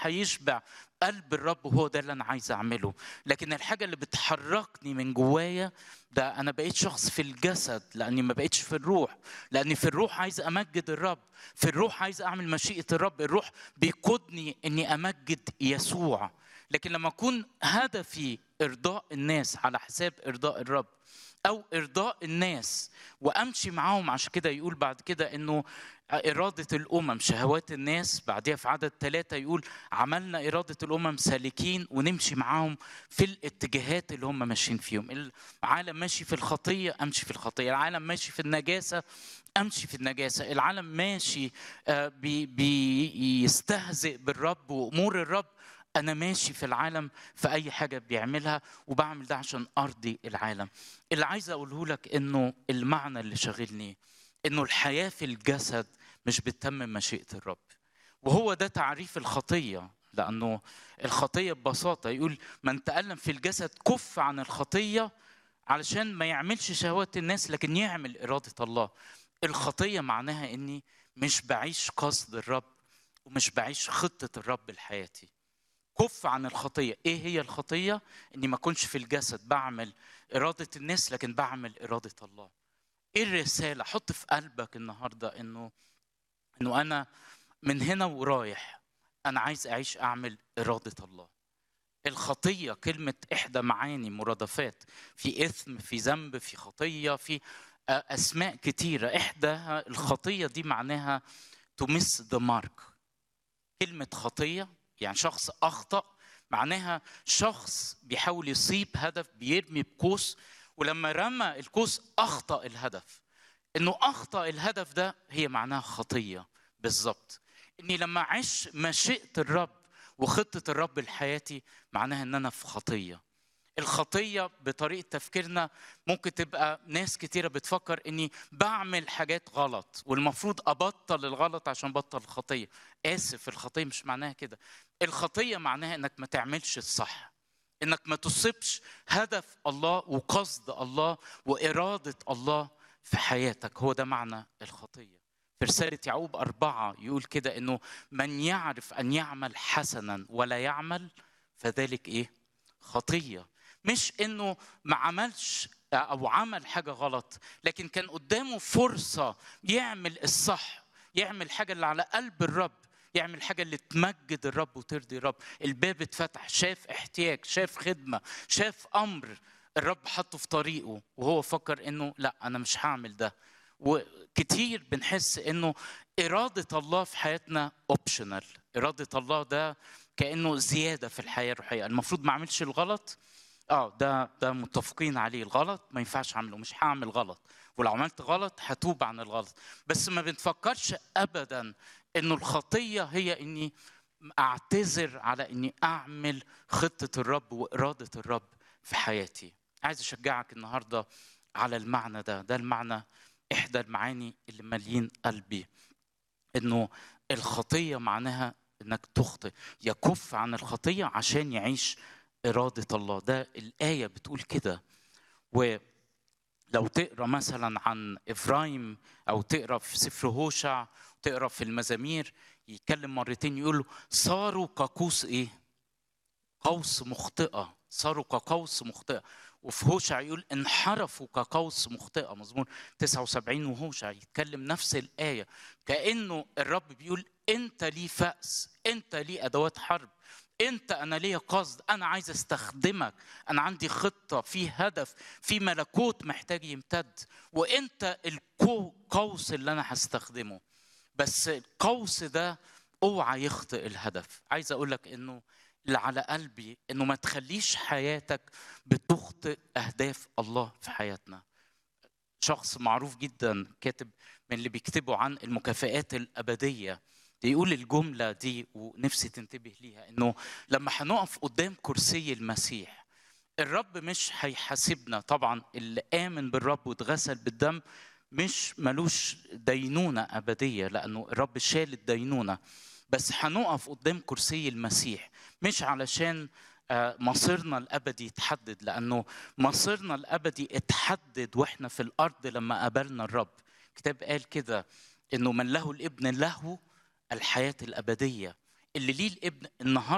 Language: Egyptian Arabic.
هيشبع قلب الرب وهو ده اللي انا عايز اعمله لكن الحاجه اللي بتحركني من جوايا ده انا بقيت شخص في الجسد لاني ما بقيتش في الروح لاني في الروح عايز امجد الرب في الروح عايز اعمل مشيئه الرب الروح بيقودني اني امجد يسوع لكن لما اكون هدفي ارضاء الناس على حساب ارضاء الرب او ارضاء الناس وامشي معاهم عشان كده يقول بعد كده انه إرادة الأمم شهوات الناس بعدها في عدد ثلاثة يقول عملنا إرادة الأمم سالكين ونمشي معاهم في الاتجاهات اللي هم ماشيين فيهم العالم ماشي في الخطية أمشي في الخطية العالم ماشي في النجاسة أمشي في النجاسة العالم ماشي بي بيستهزئ بالرب وأمور الرب أنا ماشي في العالم في أي حاجة بيعملها وبعمل ده عشان أرضي العالم اللي عايز أقوله لك إنه المعنى اللي شاغلني إنه الحياة في الجسد مش بتتمم مشيئة الرب وهو ده تعريف الخطية لأنه الخطية ببساطة يقول من تألم في الجسد كف عن الخطية علشان ما يعملش شهوات الناس لكن يعمل إرادة الله الخطية معناها إني مش بعيش قصد الرب ومش بعيش خطة الرب لحياتي كف عن الخطية إيه هي الخطية؟ إني ما أكونش في الجسد بعمل إرادة الناس لكن بعمل إرادة الله إيه الرسالة؟ حط في قلبك النهاردة إنه إنه أنا من هنا ورايح أنا عايز أعيش أعمل إرادة الله الخطية كلمة إحدى معاني مرادفات في إثم في ذنب في خطية في أسماء كتيرة إحدى الخطية دي معناها to miss the mark كلمة خطية يعني شخص اخطا معناها شخص بيحاول يصيب هدف بيرمي بقوس ولما رمى القوس اخطا الهدف انه اخطا الهدف ده هي معناها خطيه بالظبط اني لما اعيش مشيئه الرب وخطه الرب لحياتي معناها ان انا في خطيه الخطية بطريقة تفكيرنا ممكن تبقى ناس كتيرة بتفكر إني بعمل حاجات غلط والمفروض أبطل الغلط عشان بطل الخطية آسف الخطية مش معناها كده الخطية معناها إنك ما تعملش الصح إنك ما تصبش هدف الله وقصد الله وإرادة الله في حياتك هو ده معنى الخطية في رسالة يعقوب أربعة يقول كده إنه من يعرف أن يعمل حسنا ولا يعمل فذلك إيه؟ خطية مش انه ما عملش او عمل حاجه غلط لكن كان قدامه فرصه يعمل الصح يعمل حاجه اللي على قلب الرب يعمل حاجه اللي تمجد الرب وترضي الرب الباب اتفتح شاف احتياج شاف خدمه شاف امر الرب حطه في طريقه وهو فكر انه لا انا مش هعمل ده وكتير بنحس انه اراده الله في حياتنا اوبشنال اراده الله ده كانه زياده في الحياه الروحيه المفروض ما اعملش الغلط اه ده ده متفقين عليه الغلط ما ينفعش اعمله مش هعمل غلط ولو عملت غلط هتوب عن الغلط بس ما بنفكرش ابدا انه الخطيه هي اني اعتذر على اني اعمل خطه الرب واراده الرب في حياتي عايز اشجعك النهارده على المعنى ده ده المعنى احدى المعاني اللي مالين قلبي انه الخطيه معناها انك تخطئ يكف عن الخطيه عشان يعيش إرادة الله ده الآية بتقول كده ولو تقرا مثلا عن إفرايم أو تقرا في سفر هوشع تقرا في المزامير يتكلم مرتين يقول له صاروا كقوس إيه؟ قوس مخطئة صاروا كقوس مخطئة وفي هوشع يقول انحرفوا كقوس مخطئة مزمور 79 وهوشع يتكلم نفس الآية كأنه الرب بيقول أنت لي فأس أنت لي أدوات حرب انت انا ليا قصد انا عايز استخدمك انا عندي خطه في هدف في ملكوت محتاج يمتد وانت القوس اللي انا هستخدمه بس القوس ده اوعى يخطئ الهدف عايز اقول لك انه اللي على قلبي انه ما تخليش حياتك بتخطئ اهداف الله في حياتنا شخص معروف جدا كاتب من اللي بيكتبوا عن المكافئات الابديه يقول الجملة دي ونفسي تنتبه ليها انه لما هنقف قدام كرسي المسيح الرب مش هيحاسبنا طبعا اللي آمن بالرب واتغسل بالدم مش ملوش دينونة أبدية لأنه الرب شال الدينونة بس هنقف قدام كرسي المسيح مش علشان مصيرنا الأبدي يتحدد لأنه مصيرنا الأبدي اتحدد وإحنا في الأرض لما قابلنا الرب كتاب قال كده إنه من له الابن له الحياة الأبدية اللي ليه الابن النهارده